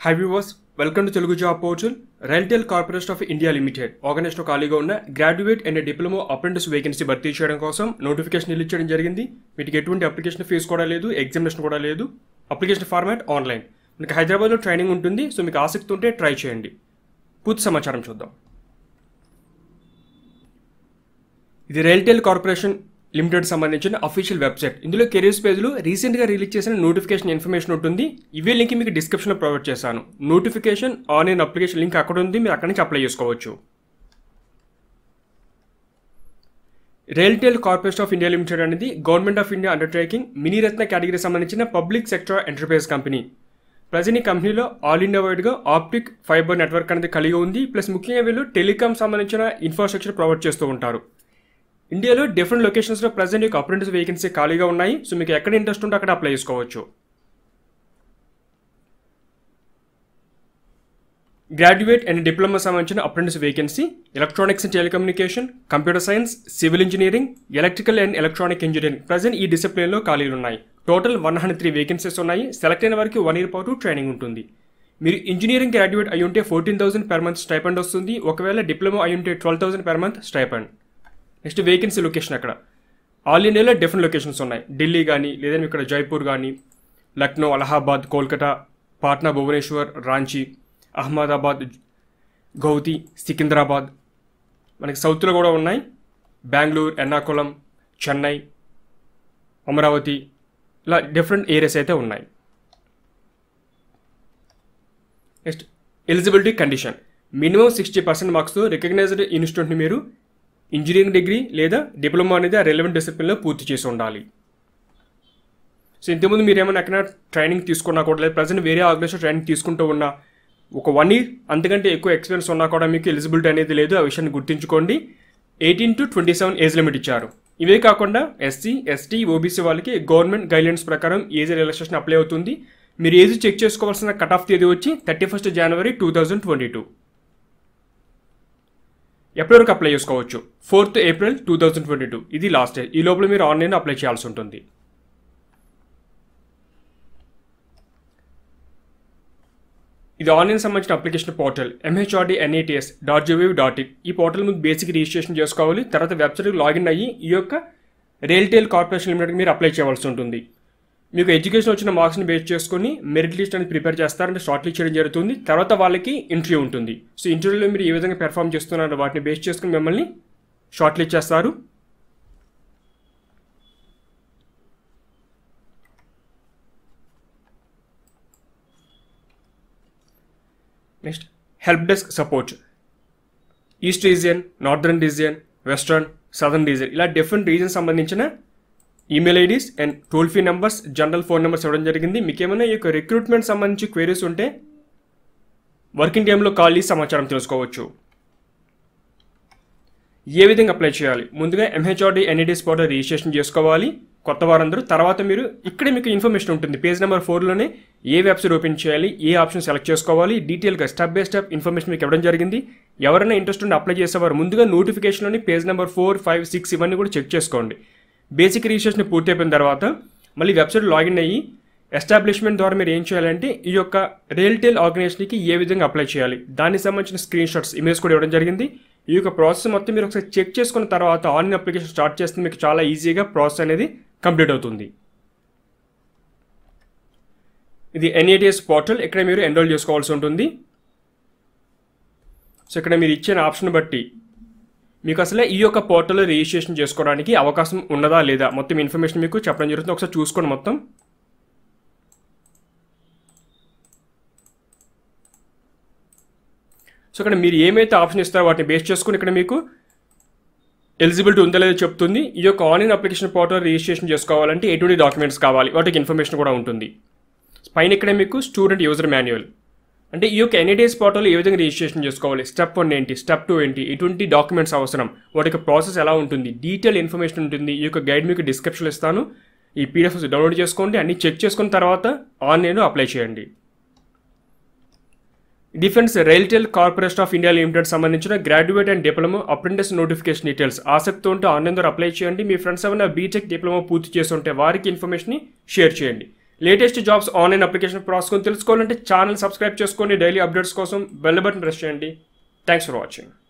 high viewers welcome to Telugu job portal RailTel corporation of India limited ఆర్గనైజ్లో ఖాళీగా ఉన్న graduate and diploma apprentice vacancy భర్తీ చేయడం కోసం నోటిఫికేషన్ రిలీజ్ చేయడం జరిగింది వీటికి ఎటువంటి అప్లికేషన్ ఫీజు కూడా లేదు ఎగ్జామినేషన్ కూడా లేదు అప్లికేషన్ ఫార్మాట్ ఆన్లైన్ మీకు హైదరాబాద్లో ట్రైనింగ్ ఉంటుంది సో మీకు ఆసక్తి ఉంటే ట్రై చేయండి పూర్తి సమాచారం చూద్దాం ఇది రైల్టెల్ కార్పొరేషన్ లిమిటెడ్ సంబంధించిన అఫీషియల్ వెబ్సైట్ ఇందులో కెరీర్స్ పేజ్లో రీసెంట్గా రిలీజ్ చేసిన నోటిఫికేషన్ ఇన్ఫర్మేషన్ ఉంటుంది ఇవే లింక్ మీకు డిస్క్రిప్షన్లో ప్రొవైడ్ చేశాను నోటిఫికేషన్ ఆన్లైన్ అప్లికేషన్ లింక్ అక్కడ ఉంది మీరు అక్కడి నుంచి అప్లై చేసుకోవచ్చు RailTel corporation of India limited అనేది government of India undertaking mini Ratna category సంబంధించిన public sector enterprise company present ఈ కంపెనీలో ఆల్ ఇండియా వైడ్గా ఆప్టిక్ ఫైబర్ నెట్వర్క్ అనేది కలిగి ఉంది ప్లస్ ముఖ్యంగా వీళ్ళు టెలికాం సంబంధించిన ఇన్ఫ్రాస్ట్రక్చర్ ప్రొవైడ్ చేస్తూ ఉంటారు ఇండియాలో డిఫరెంట్ లొకేషన్స్లో ప్రజెంట్ యొక్క అప్రెంటిస్ వేకెన్సీ ఖాళీగా ఉన్నాయి సో మీకు ఎక్కడ ఇంట్రెస్ట్ ఉంటే అక్కడ అప్లై చేసుకోవచ్చు గ్రాడ్యుయేట్ అండ్ డిప్లొమా సంబంధించిన apprentice vacancy electronics and telecommunication computer science civil engineering electrical and electronic engineering present ఈ డిసిప్లిన్లో ఖాళీలు ఉన్నాయి total one hundred three vacancies ఉన్నాయి సెలెక్ట్ అయిన వారికి వన్ ఇయర్ పాటు ట్రైనింగ్ ఉంటుంది మీరు ఇంజనీరింగ్ గ్రాడ్యుయేట్ అయి ఉంటే fourteen thousand per month stipend వస్తుంది ఒకవేళ డిప్లొమా అయి ఉంటే twelve thousand per month stipend next vacancy location అక్కడ ఆల్ ఇండియాలో డిఫరెంట్ లొకేషన్స్ ఉన్నాయి ఢిల్లీ కానీ లేదంటే ఇక్కడ జైపూర్ కానీ లక్నో అలహాబాద్ కోల్కతా పాట్నా భువనేశ్వర్ రాంచీ అహ్మదాబాద్ గౌతి సికింద్రాబాద్ మనకి సౌత్లో కూడా ఉన్నాయి బెంగళూరు ఎర్నాకుళం చెన్నై అమరావతి ఇలా డిఫరెంట్ ఏరియాస్ అయితే ఉన్నాయి next eligibility condition minimum sixty percent మార్క్స్తో రికగ్నైజ్డ్ ఇన్స్టిట్యూట్ని మీరు ఇంజనీరింగ్ డిగ్రీ లేదా డిప్లొమా అనేది ఆ రెలవెంట్ డిసిప్లిన్లో పూర్తి చేసి ఉండాలి సో ఇంతకుముందు మీరు ఏమైనా ఎక్కడ ట్రైనింగ్ తీసుకున్నా కూడా లేదా ప్రజెంట్ వేరే ఆర్గనైజేషన్ ట్రైనింగ్ తీసుకుంటూ ఉన్నా ఒక వన్ ఇయర్ అంతకంటే ఎక్కువ ఎక్స్పీరియన్స్ ఉన్నా కూడా మీకు ఎలిజిబిలిటీ అనేది లేదు ఆ విషయాన్ని గుర్తుంచుకోండి eighteen to twenty seven age limit ఇచ్చారు ఇవే కాకుండా ఎస్సీ ఎస్టీ ఓబీసీ వాళ్ళకి గవర్నమెంట్ గైడ్లైన్స్ ప్రకారం ఏజ్ రిలాక్సేషన్ అప్లై అవుతుంది మీరు ఏజ్ చెక్ చేసుకోవాల్సిన కట్ ఆఫ్ తేదీ వచ్చి thirty first January two thousand twenty two ఎప్పటి వరకు అప్లై చేసుకోవచ్చు fourth April two thousand twenty two ఇది లాస్ట్ డే ఈ లోపల మీరు ఆన్లైన్ అప్లై చేయాల్సి ఉంటుంది ఇది ఆన్లైన్ సంబంధించిన application portal MHRD NATS dot gov dot in ఈ పోర్టల్ మీకు బేసిక్ రిజిస్ట్రేషన్ చేసుకోవాలి తర్వాత వెబ్సైట్కి లాగిన్ అయ్యి ఈ యొక్క రైల్టెల్ కార్పొరేషన్ లిమిటెడ్కి మీరు అప్లై చేయవలసి ఉంటుంది మీకు ఎడ్యుకేషన్ వచ్చిన మార్క్స్ని బేస్ చేసుకుని మెరిట్ లిస్ట్ అనేది ప్రిపేర్ చేస్తారంటే షార్ట్ లిస్ట్ చేయడం జరుగుతుంది తర్వాత వాళ్ళకి ఇంటర్వ్యూ ఉంటుంది సో ఇంటర్వ్యూలో మీరు ఏ విధంగా పెర్ఫామ్ చేస్తున్నారో వాటిని బేస్ చేసుకుని మిమ్మల్ని షార్ట్ లిస్ట్ చేస్తారు next help desk support east region northern region western southern region ఇలా డిఫరెంట్ రీజన్ సంబంధించిన email IDs and toll free numbers general phone numbers ఇవ్వడం జరిగింది మీకు ఏమైనా ఈ యొక్క రిక్రూట్మెంట్ సంబంధించి క్వైరీస్ ఉంటే వర్కింగ్ టైంలో కాల్ చేసి సమాచారం తెలుసుకోవచ్చు ఏ విధంగా అప్లై చేయాలి ముందుగా ఎంహెచ్ఆర్డి ఎన్ఈడీస్ పోర్టల్ రిజిస్ట్రేషన్ చేసుకోవాలి కొత్త వారందరూ తర్వాత మీరు ఇక్కడే మీకు ఇన్ఫర్మేషన్ ఉంటుంది పేజ్ నెంబర్ ఫోర్లోనే ఏ వెబ్సైట్ ఓపెన్ చేయాలి ఏ ఆప్షన్ సెలెక్ట్ చేసుకోవాలి డీటెయిల్గా స్టెప్ బై స్టెప్ ఇన్ఫర్మేషన్ మీకు ఇవ్వడం జరిగింది ఎవరైనా ఇంట్రెస్ట్ ఉండి అప్లై చేసేవారు ముందుగా నోటిఫికేషన్లోని page number four five six ఇవన్నీ కూడా చెక్ చేసుకోండి బేసిక్ రిజిస్ట్రేషన్ పూర్తి అయిపోయిన తర్వాత మళ్ళీ వెబ్సైట్ లాగిన్ అయ్యి ఎస్టాబ్లిష్మెంట్ ద్వారా మీరు ఏం చేయాలంటే ఈ యొక్క రియల్టెల్ ఆర్గనైజేషన్కి ఏ విధంగా అప్లై చేయాలి దానికి సంబంధించిన స్క్రీన్ షాట్స్ ఇమేజ్ కూడా ఇవ్వడం జరిగింది ఈ యొక్క ప్రాసెస్ మొత్తం మీరు ఒకసారి చెక్ చేసుకున్న తర్వాత ఆన్లైన్ అప్లికేషన్ స్టార్ట్ చేస్తే మీకు చాలా ఈజీగా ప్రాసెస్ అనేది కంప్లీట్ అవుతుంది ఇది ఎన్ఏటిఎస్ పోర్టల్ ఇక్కడ మీరు ఎన్రోల్ చేసుకోవాల్సి ఉంటుంది సో ఇక్కడ మీరు ఇచ్చిన ఆప్షన్ బట్టి మీకు అసలే ఈ యొక్క పోర్టల్లో రిజిస్ట్రేషన్ చేసుకోవడానికి అవకాశం ఉన్నదా లేదా మొత్తం ఇన్ఫర్మేషన్ మీకు చెప్పడం జరుగుతుంది ఒకసారి చూసుకోండి మొత్తం సో ఇక్కడ మీరు ఏమైతే ఆప్షన్ ఇస్తారో వాటిని బేస్ చేసుకుని ఇక్కడ మీకు ఎలిజిబిలిటీ ఉందా లేదో చెప్తుంది ఈ యొక్క ఆన్లైన్ అప్లికేషన్ పోర్టల్ రిజిస్ట్రేషన్ చేసుకోవాలంటే ఎటువంటి డాక్యుమెంట్స్ కావాలి వాటికి ఇన్ఫర్మేషన్ కూడా ఉంటుంది పైన ఇక్కడ మీకు స్టూడెంట్ యూజర్ మాన్యువల్ అంటే ఈ యొక్క ఎన్ఏడిఎస్ పోర్టల్ ఏ విధంగా రిజిస్ట్రేషన్ చేసుకోవాలి స్టెప్ వన్ ఏంటి స్టెప్ టూ ఏంటి ఎటువంటి డాక్యుమెంట్స్ అవసరం వాటి యొక్క ప్రాసెస్ ఎలా ఉంటుంది డీటెయిల్ ఇన్ఫర్మేషన్ ఉంటుంది ఈ యొక్క గైడ్ మీకు డిస్క్రిప్షన్ ఇస్తాను ఈ పీడిఎఫ్ డౌన్లోడ్ చేసుకోండి అన్ని చెక్ చేసుకున్న తర్వాత ఆన్లైన్ అప్లై చేయండి defence RailTel corporation of India limited సంబంధించిన graduate and diploma apprentice notification details ఆసక్తి ఉంటే ఆన్లైన్ ద్వారా అప్లై చేయండి మీ ఫ్రెండ్స్ ఏమైనా బీటెక్ డిప్లొమా పూర్తి చేసి ఉంటే వారికి ఇన్ఫర్మేషన్ని షేర్ చేయండి latest jobs online application process తెలుసుకోవాలంటే ఛానల్ సబ్స్క్రైబ్ చేసుకోండి డైలీ అప్డేట్స్ కోసం బెల్ బటన్ ప్రెస్ చేయండి థ్యాంక్స్ ఫర్ వాచింగ్